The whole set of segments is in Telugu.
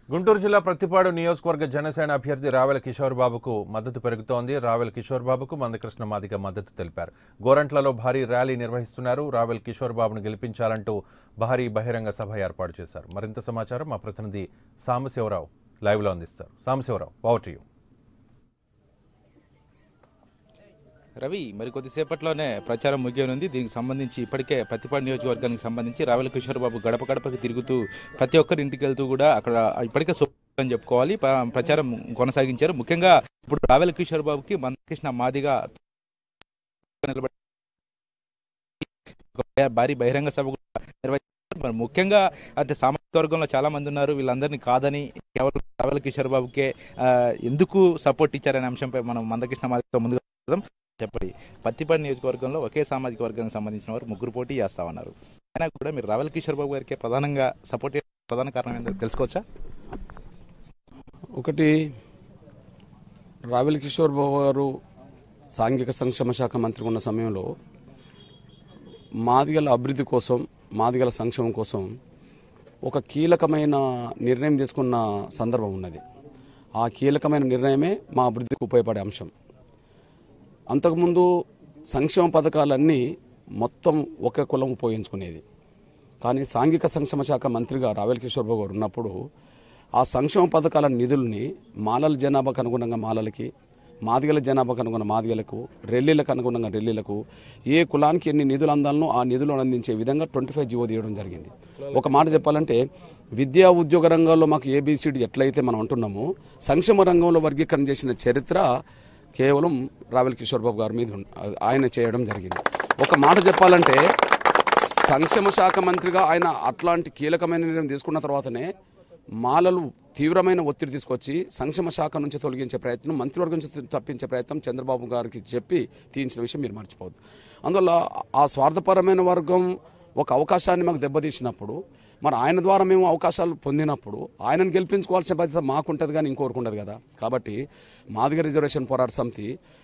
గుంటూరు జిల్లా ప్రతిపాడు నియోజకవర్గ జనసేన అభ్యర్థి రావెల కిషోర్ బాబుకు మద్దతు పెరుగుతోంది రావెల కిషోర్ బాబుకు మందకృష్ణ మాదిగ మద్దతు తెలిపారు గోరంట్లలో భారీ ర్యాలీ నిర్వహిస్తున్నారు రావెల్ కిషోర్ బాబును గెలిపించాలంటూ భారీ బహిరంగ సభ ఏర్పాటు చేశారు మరింత సమాచారం మా ప్రతినిధి సాంబశివరావు లైవ్లో అందిస్తారు Sambasiva Rao over to you Ravi మరి కొద్దిసేపట్లోనే ప్రచారం ముగియనుంది దీనికి సంబంధించి ఇప్పటికే ప్రతిపాడు నియోజకవర్గానికి సంబంధించి రావెల కిషోర్ బాబు గడప గడపకి తిరుగుతూ ప్రతి ఒక్కరి ఇంటికి వెళ్తూ కూడా అక్కడ ఇప్పటికే శుభ్రం అని చెప్పుకోవాలి ప- ప్రచారం కొనసాగించారు ముఖ్యంగా ఇప్పుడు రావెల కిషోర్ బాబుకి మందకృష్ణ మాదిగా నిలబడి ఒక భారీ బహిరంగ సభ కూడా నిర్వహించారు మరి ముఖ్యంగా అంటే సామాజిక వర్గంలో చాలా మంది ఉన్నారు వీళ్ళందరినీ కాదని కేవలం రావెల కిషోర్ బాబుకే ఆ, ఎందుకు సపోర్ట్ ఇచ్చారనే అంశంపై మనం మందకృష్ణ మాదిగతో ముందుగా వెళ్దాం. చెప్పండి పత్తిపాడు నియోజకవర్గంలో ఒకే సామాజిక వర్గానికి సంబంధించిన వారు ముగ్గురు పోటీ చేస్తా ఉన్నారు అయినా కూడా మీరు రావెల కిషోర్ బాబు గారికి ప్రధానంగా సపోర్ట్ చేయడానికి ప్రధాన కారణం ఏంటో తెలుసుకోవచ్చా ఒకటి రావెల్ కిషోర్ బాబు గారు సాంఘిక సంక్షేమ శాఖ మంత్రి ఉన్న సమయంలో మాదిగల అభివృద్ధి కోసం మాదిగల సంక్షేమం కోసం ఒక కీలకమైన నిర్ణయం తీసుకున్న సందర్భం ఉన్నది ఆ కీలకమైన నిర్ణయమే మా అభివృద్ధికి ఉపయోగపడే అంశం అంతకుముందు సంక్షేమ పథకాలన్నీ మొత్తం ఒకే కులం ఉపయోగించుకునేది కానీ సాంఘిక సంక్షేమ శాఖ మంత్రిగా రావెల్ కిషోర్ బాబు గారు ఉన్నప్పుడు ఆ సంక్షేమ పథకాల నిధుల్ని మాలల జనాభాకు అనుగుణంగా మాలలకి మాదిగల జనాభాకు అనుగుణ మాదిగలకు రెల్లీలకు అనుగుణంగా రెల్లీలకు ఏ కులానికి ఎన్ని నిధులు అందాలనో ఆ నిధులు అందించే విధంగా ట్వంటీ ఫైవ్ జీవో తీయడం జరిగింది ఒక మాట చెప్పాలంటే విద్యా ఉద్యోగ రంగంలో మాకు ఏబిసిడి ఎట్లయితే మనం అంటున్నామో సంక్షేమ రంగంలో వర్గీకరణ చేసిన చరిత్ర కేవలం రావెల్ కిషోర్ బాబు గారి మీద ఉన్- ఆయన చేయడం జరిగింది ఒక మాట చెప్పాలంటే సంక్షేమ శాఖ మంత్రిగా ఆయన అట్లాంటి కీలకమైన నిర్ణయం తీసుకున్న తర్వాతనే మాలలు తీవ్రమైన ఒత్తిడి తీసుకొచ్చి సంక్షేమ శాఖ నుంచి తొలగించే ప్రయత్నం మంత్రివర్గం నుంచి తప్పించే ప్రయత్నం చంద్రబాబు గారికి చెప్పి తీయించిన విషయం మీరు మర్చిపోవద్దు అందువల్ల ఆ స్వార్థపరమైన వర్గం ఒక అవకాశాన్ని మాకు దెబ్బతీసినప్పుడు మరి ఆయన ద్వారా మేము అవకాశాలు పొందినప్పుడు ఆయనను గెలిపించుకోవాల్సిన బాధ్యత మాకుంటుంది కానీ ఇంకోరికి ఉండదు కదా కాబట్టి మాదిగ రిజర్వేషన్ పోరాట సమితి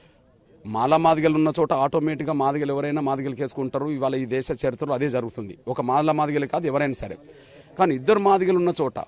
మాలా మాదిగలు ఉన్న చోట ఆటోమేటిక్గా మాదిగలు ఎవరైనా మాదిగలు కేసుకుంటారు ఇవాళ ఈ దేశ చరిత్రలో అదే జరుగుతుంది ఒక మాల మాదిగలు కాదు ఎవరైనా సరే కానీ ఇద్దరు మాదిగలు ఉన్న చోట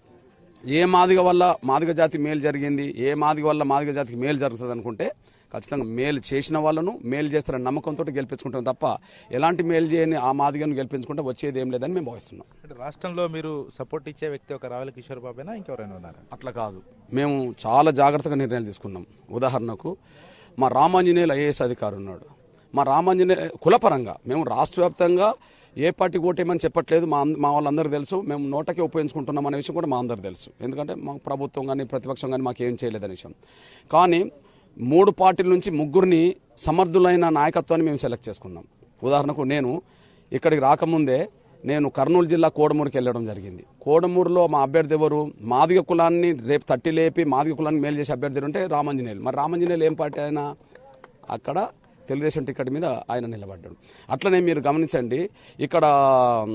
ఏ మాదిగ వల్ల మాదిగ జాతి మేలు జరిగింది ఏ మాదిగ వల్ల మాదిగ జాతికి మేలు జరుగుతుంది అనుకుంటే ఖచ్చితంగా మేలు చేసిన వాళ్ళను మేలు చేస్తారని నమ్మకంతో గెలిపించుకుంటాం తప్ప ఎలాంటి మేలు చేయని ఆ మాదిగను గెలిపించుకుంటే వచ్చేది ఏం లేదని మేము భావిస్తున్నాం అంటే రాష్ట్రంలో మీరు సపోర్ట్ ఇచ్చే వ్యక్తి ఒక రావెల కిషోర్ బాబేనా ఇంకెవరైనా ఉన్నారా అట్లా కాదు మేము చాలా జాగ్రత్తగా నిర్ణయాలు తీసుకున్నాం ఉదాహరణకు మా రామాంజనేయులు ఐఏఎస్ అధికారి ఉన్నాడు మా రామాంజనేయ కులపరంగా మేము రాష్ట్ర వ్యాప్తంగా ఏ పార్టీ ఓటేమని చెప్పట్లేదు మా అంద- మా వాళ్ళందరికీ తెలుసు మేము నోటకే ఉపయోగించుకుంటున్నాం అనే విషయం కూడా మా అందరికి తెలుసు ఎందుకంటే మా ప్రభుత్వం కానీ ప్రతిపక్షం కానీ మాకు ఏం చేయలేదనే విషయం కానీ మూడు పార్టీల నుంచి ముగ్గురిని సమర్థులైన నాయకత్వాన్ని మేము సెలెక్ట్ చేసుకున్నాం ఉదాహరణకు నేను ఇక్కడికి రాకముందే నేను కర్నూలు జిల్లా కోడమూరుకి వెళ్ళడం జరిగింది కోడమూరులో మా అభ్యర్థి ఎవరు మాదిగ కులాన్ని రేపు తట్టి లేపి మాదిగ కులాన్ని మేలు చేసే అభ్యర్థి ఉంటే రామాంజనేయులు మరి రామాంజనేయులు ఏం పార్టీ అయినా అక్కడ తెలుగుదేశం టికెట్ మీద ఆయన నిలబడ్డాడు అట్లనే మీరు గమనించండి ఇక్కడ మ్,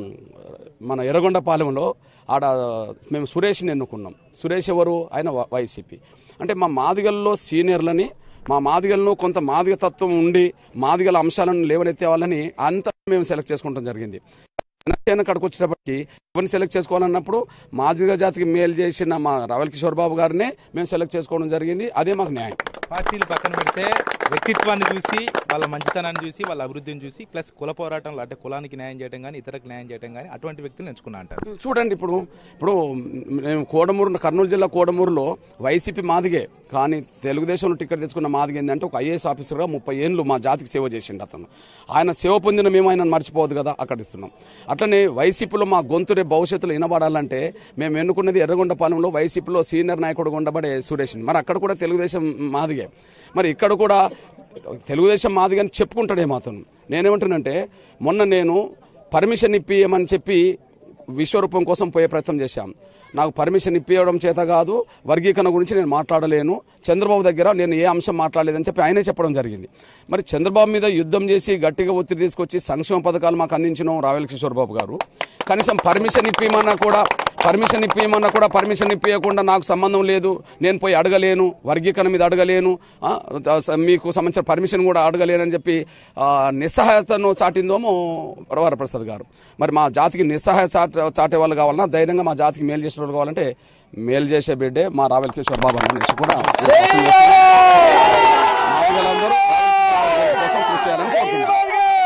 మన ఎర్రగొండపాలెంలో ఆడ మేము సురేష్ని ఎన్నుకున్నాం సురేష్ ఎవరు ఆయన వ- వైసీపీ అంటే మా మాదిగల్లో సీనియర్లని మా మాదిగలను కొంత మాదిగ తత్వం ఉండి మాదిగల అంశాలను లేవనెత్తే వాళ్ళని అంతా మేము సెలెక్ట్ చేసుకుంటాం జరిగింది జనసేన అక్కడికి వచ్చేటప్పటికి ఎవరిని సెలెక్ట్ చేసుకోవాలన్నప్పుడు మాదిగ జాతికి మేలు చేసిన మా రావెల్ కిషోర్ బాబు గారినే మేము సెలెక్ట్ చేసుకోవడం జరిగింది అదే మాకు న్యాయం పార్టీలు పక్కన పెడితే వ్యక్తిత్వాన్ని చూసి వాళ్ళ మంచితనాన్ని చూసి వాళ్ళ అభివృద్ధిని చూసి ప్లస్ కుల పోరాటంలో అంటే కులానికి న్యాయం చేయడం కానీ ఇతరకు న్యాయం చేయడం కానీ అటువంటి వ్యక్తులు ఎంచుకున్నా అంటారు చూడండి ఇప్పుడు ఇప్పుడు మేము కోడమూరు కర్నూలు జిల్లా కోడమూరులో వైసీపీ మాదిగే కానీ తెలుగుదేశంలో టికెట్ తెచ్చుకున్న మాదిగ ఏంటంటే ఒక ఐఏఎస్ ఆఫీసర్గా ముప్పై ఏళ్ళు మా జాతికి సేవ చేసిండు అతను ఆయన సేవ పొందిన మేము ఆయన మర్చిపోవద్దు కదా అక్కడ ఇస్తున్నాం అట్లనే వైసీపీలో మా గొంతు రేపు భవిష్యత్తులో వినబడాలంటే మేము ఎన్నుకున్నది ఎర్రగొండపాలెంలో వైసీపీలో సీనియర్ నాయకుడు ఉండబడే సురేష్ మరి అక్కడ కూడా తెలుగుదేశం మాదిగే మరి ఇక్కడ కూడా తెలుగుదేశం మాదిగని చెప్పుకుంటాడేమో అతను నేనేమంటున్నానంటే మొన్న నేను పర్మిషన్ ఇప్పియమని చెప్పి విశ్వరూపం కోసం పోయే ప్రయత్నం చేశాం నాకు పర్మిషన్ ఇప్పించడం చేత కాదు వర్గీకరణ గురించి నేను మాట్లాడలేను చంద్రబాబు దగ్గర నేను ఏ అంశం మాట్లాడలేదని చెప్పి ఆయనే చెప్పడం జరిగింది మరి చంద్రబాబు మీద యుద్ధం చేసి గట్టిగా ఒత్తిడి తీసుకొచ్చి సంక్షేమ పథకాలు మాకు అందించిన రావెల్ కిషోర్ బాబు గారు కనీసం పర్మిషన్ ఇప్పిమన్నా కూడా పర్మిషన్ ఇప్పియమన్నా కూడా పర్మిషన్ ఇప్పియకుండా నాకు సంబంధం లేదు నేను పోయి అడగలేను వర్గీకరణ మీద అడగలేను ఆ, స- మీకు సంబంధించిన పర్మిషన్ కూడా అడగలేనని చెప్పి ఆ, నిస్సహాయతను చాటిందేమో వరప్రసాద్ గారు మరి మా జాతికి నిస్సహాయ చాట చాటే వాళ్ళు కావాలన్నా ధైర్యంగా మా జాతికి మేలు చేసిన వాళ్ళు కావాలంటే మేలు చేసే బిడ్డే మా రావెల్ కిషోర్ బాబు అనేసి కూడా నేను స్పష్టం చేస్తున్నాను. మాదిగలందరూ రావెల్ కిషోర్ బాబు కోసం కృషి చేయాలని కోరుతున్నాను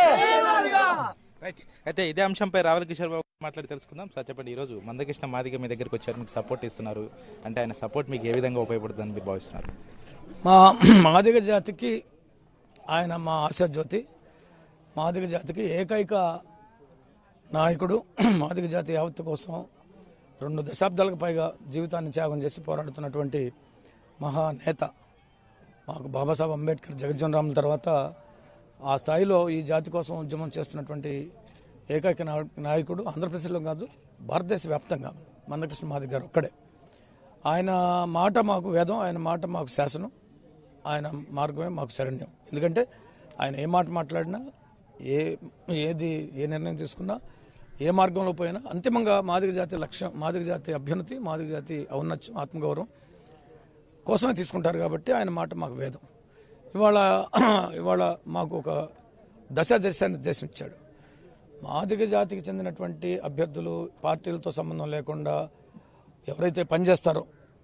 రైట్ అయితే ఇదే అంశంపై రావుల కిషోర్ బాబు మాట్లాడి తెలుసుకుందాం సార్ చెప్పండి ఈరోజు మందకృష్ణ మాదిగ మీ దగ్గరికి వచ్చారు మీకు సపోర్ట్ ఇస్తున్నారు అంటే ఆయన సపోర్ట్ మీకు ఏ విధంగా ఉపయోగపడుతుందని మీరు భావిస్తున్నారు మా మాదిగ జాతికి ఆయన మా ఆశాజ్యోతి మాదిగ జాతికి ఏకైక నాయకుడు మాదిగ జాతి యావత్తు కోసం రెండు దశాబ్దాలకు పైగా జీవితాన్ని త్యాగం చేసి పోరాడుతున్నటువంటి మహానేత మాకు బాబాసాహెబ్ అంబేద్కర్ జగజ్జన్ రామ్ తర్వాత ఆ స్థాయిలో ఈ జాతి కోసం ఉద్యమం చేస్తున్నటువంటి ఏకైక నా- నాయకుడు ఆంధ్రప్రదేశ్లో కాదు భారతదేశ వ్యాప్తంగా మందకృష్ణ మాదిగ గారు ఒక్కడే ఆయన మాట మాకు వేదం ఆయన మాట మాకు శాసనం ఆయన మార్గమే మాకు శరణ్యం ఎందుకంటే ఆయన ఏ మాట మాట్లాడినా ఏ ఏది ఏ నిర్ణయం తీసుకున్నా ఏ మార్గంలో పోయినా అంతిమంగా మాదిగ జాతి లక్ష్యం మాదిగ జాతి అభ్యున్నతి మాదిగ జాతి ఔన్నత్యం ఆత్మగౌరవం కోసమే తీసుకుంటారు కాబట్టి ఆయన మాట మాకు వేదం ఇవాళ ఇవాళ మాకు ఒక దశ దశాన్ని నిర్దేశించాడు మాదిగ జాతికి చెందినటువంటి అభ్యర్థులు పార్టీలతో సంబంధం లేకుండా ఎవరైతే పనిచేస్తారో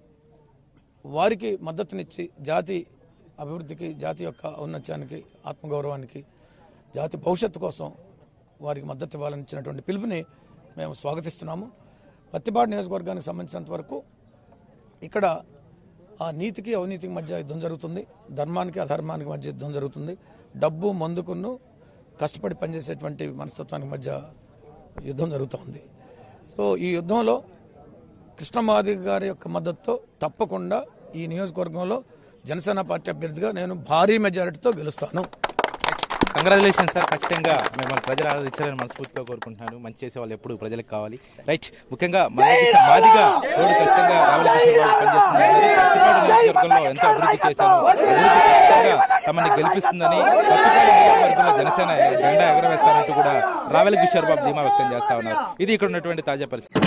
వారికి మద్దతునిచ్చి జాతి అభివృద్ధికి జాతి యొక్క ఔన్నత్యానికి ఆత్మగౌరవానికి జాతి భవిష్యత్తు కోసం వారికి మద్దతు ఇవ్వాలని ఇచ్చినటువంటి పిలుపుని మేము స్వాగతిస్తున్నాము పత్తిపాడు నియోజకవర్గానికి సంబంధించినంత వరకు ఇక్కడ ఆ నీతికి అవినీతికి మధ్య యుద్ధం జరుగుతుంది ధర్మానికి అధర్మానికి మధ్య యుద్ధం జరుగుతుంది డబ్బు మందుకును కష్టపడి పనిచేసేటువంటి మనస్తత్వానికి మధ్య యుద్ధం జరుగుతోంది సో ఈ యుద్ధంలో కృష్ణమాది గారి యొక్క మద్దతుతో తప్పకుండా ఈ నియోజకవర్గంలో జనసేన పార్టీ అభ్యర్థిగా నేను భారీ మెజారిటీతో గెలుస్తాను కంగ్రాచులేషన్ సార్ ఖచ్చితంగా మిమ్మల్ని ప్రజలు ఆదరించాలని మనస్ఫూర్తిగా కోరుకుంటున్నాను మంచి చేసే వాళ్ళు ఎప్పుడు ప్రజలకు కావాలి రైట్ ముఖ్యంగా మందకృష్ణ మాదిగా రోడ్డు ఖచ్చితంగా రావుల కిషోర్ బాబు పనిచేస్తున్నారు పత్తిపాడు నియోజకవర్గంలో ఎంతో అభివృద్ధి చేశారు అభివృద్ధి ఖచ్చితంగా తమని గెలిపిస్తుందని పత్తిపాడు నియోజకవర్గంలో జనసేన జెండా ఎగరవేస్తారంటూ కూడా రావెల కిషోర్ బాబు ధీమా వ్యక్తం చేస్తా ఉన్నారు ఇది ఇక్కడ ఉన్నటువంటి తాజా పరిస్థితి